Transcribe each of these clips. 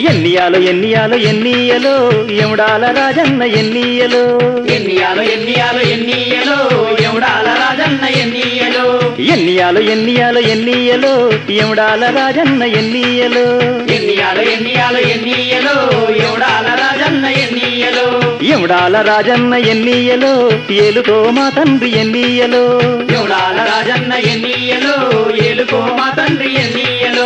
ఎన్నియాలో ఎన్నియాలో ఎన్నియలో ఎముడాల రాజన్న ఎన్నియలో ఎన్నియాలో ఎన్నియాలో ఎన్నియలో ఎవడాల రాజన్న ఎన్నియలో ఎన్నియాలో ఎన్నియాలో ఎన్నియలో ఎముడాల రాజన్న ఎన్నియలో ఎన్నియాలో ఎన్నియాలో ఎన్నియలో ఎవడాల రాజన్న ఎన్నియలో ఎముడాల రాజన్న ఎన్నియలో ఏలుకో మా తండ్రి ఎన్నియలో ఎవడాల రాజన్న ఎన్నియలో ఏలుకో మా తండ్రి ఎన్నియలో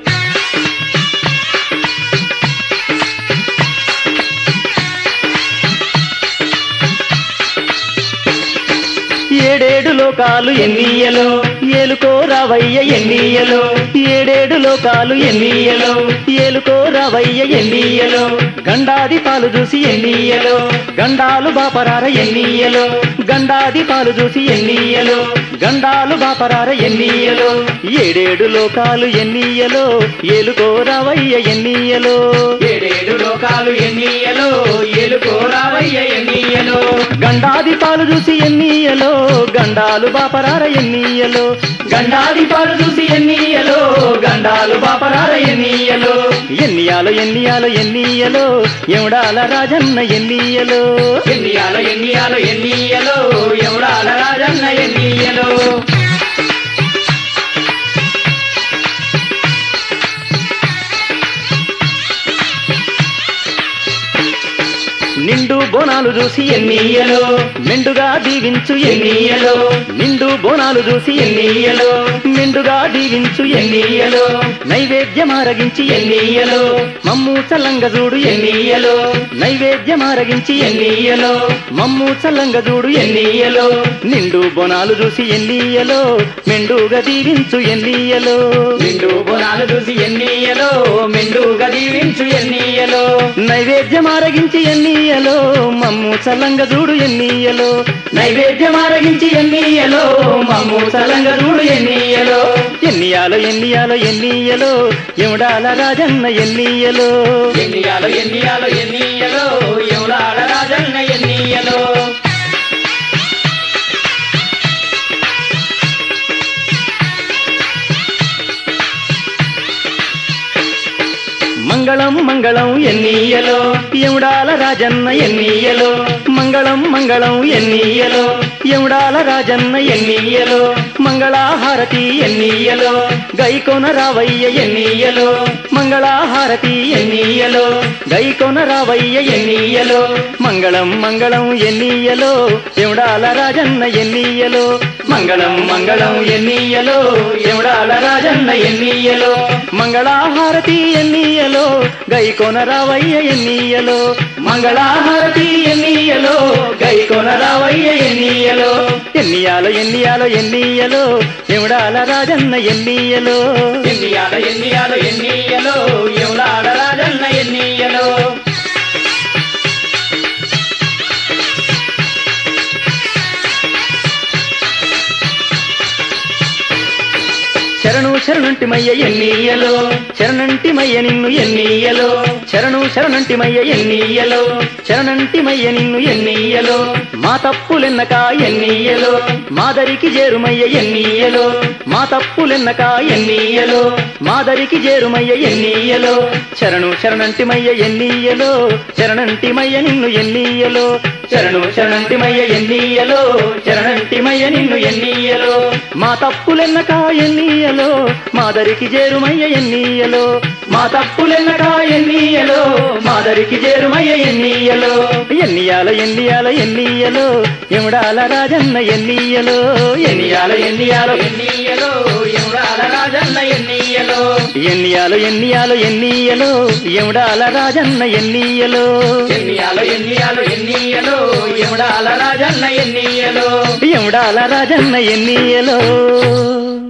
ఏడేడు లోకాలు ఎన్నియలో ఏలుకో రావయ్య ఎన్నియలో ఏడేడు లోకాలు ఎన్నియలో ఏలుకో రావయ్య ఎన్నియలో గండాది పాలు చూసి ఎన్నియలో గండాలు బాపరార ఎన్నియలో గండాది పాలు చూసి ఎన్నియలో గండాలు బాపరార ఎన్నియలో ఏడేడు లోకాలు ఎన్నియలో ఏలుకో రావయ్య ఎన్నియలో ఏడేడు లోకాలు ఎన్నియలో ఏలుకో రావయ్య ఎన్నియలో గండాది పాలు చూసి ఎన్నియలో గండాలు బాపరార ఎన్నియలో గండాది పాలు చూసి ఎన్నియలో గండాలు బాపరాల ఎన్నియలో ఎన్నియాలో ఎన్నియాలో ఎన్నియలో ఎముడాల రాజన్న ఎన్నియలో ఎన్నియాలో ఎన్నియాలో ఎన్నియలో ఎవడాల రాజన్న ఎన్నియలో నిండు బోనాలు చూసి ఎన్నియలో మెండుగా దీవించు ఎన్నియలో నిండు బోనాలు చూసి ఎన్నియలో మెండుగా దీవించు ఎన్నియలో నైవేద్యమారగించి ఎన్నియలో మమ్ము చల్లంగ చూడు ఎన్నియలో నైవేద్యమారగించి ఎన్నియలో మమ్ము చల్లంగ చూడు ఎన్నియలో నిండు బోనాలు చూసి ఎన్నియలో మెండుగా దీవించు ఎన్నియలో నిండు బోనాలు చూసి ఎన్నియలో మెండుగా దీవించు ఎన్నియలో నైవేద్యమారగించి ఎన్నియలో మమ్ము చల్లంగ చూడు ఎన్నియలో నైవేద్యం ఆరగించి ఎన్నియలో మమ్ము సలంగ చూడు ఎన్నియలో ఎన్నియాలో ఎన్నియాలో ఎన్నియలో ఎముడాల రాజన్న ఎన్నియలో ఎన్నియాలో ఎన్నియాలో ఎన్నియలో ఎవడాల రాజన్న ఎన్నియలో మంగళం మంగళం ఎన్నియలో ఎముడాల రాజన్న ఎన్నియలో మంగళం మంగళం ఎన్నియలో ఎముడాల రాజన్న ఎన్నియలో మంగళాహారతి ఎన్నియలో గైకొన రావయ్య ఎన్నియలో మంగళాహారతి ఎన్నియలో గైకొన రావయ్య ఎన్నియలో మంగళం మంగళం ఎన్నియలో ఎముడాల రాజన్న ఎన్నియలో మంగళం మంగళం ఎన్నియలో ఎముడాల రాజన్న ఎన్నియలో మంగళాహారతి ఎన్నియలో గైకొన రావయ్య ఎన్నియలో మంగళాహారతి ఎన్నియలో గైకొన రావయ్య ఎన్నియలో ఎన్నియాలో ఎన్నియాలో ఎన్నియలో ఎముడాల రాజన్న ఎన్నియలో ఎన్నియాలో ఎన్నియాలో ఎన్నియలో ఎవడాల రాజన్న ఎన్నియలో శరణు శరణంటిమయ్య ఎన్నియలో శరణంటిమయ్య నిన్ను ఎన్నియలో శరణు శరణంటిమయ్య ఎన్నియలో శరణంటిమయ్య నిన్ను ఎన్నియలో మా తప్పులెన్నక ఎన్నియలో మాదరికి చేరుమయ్య ఎన్నియలో మా తప్పులెన్నక ఎన్నియలో మాదరికి చేరుమయ్య ఎన్నియలో శరణు శరణంటిమయ్య ఎన్నియలో శరణంటిమయ్య నిన్ను ఎన్నియలో శరణు శరణంటిమయ్య ఎన్నియలో శరణంటిమయ్య నిన్ను ఎన్నియలో మా తప్పులెన్నక ఎన్నియలో మాదరికి చేరుమయ్య ఎన్నియలో మా తప్పులెన్నక ఎన్నియలో మాదరికి చేరుమయ్య ఎన్నియలో ఎన్నియాల ఎన్నియాల ఎన్నియలో ఎముడాల రాజన్న ఎన్నియలో ఎన్నియాల ఎన్నియాల ఎన్నియలో ఎవడాల రాజన్న ఎన్నియలో ఎన్నియాలో ఎన్నియాలో ఎన్నియలో ఎముడాల రాజన్న ఎన్నియలో ఎన్నియాలో ఎన్నియాలో ఎన్నియలో ఎవడాల రాజన్న ఎన్నియలో ఎముడాల రాజన్న ఎన్నియలో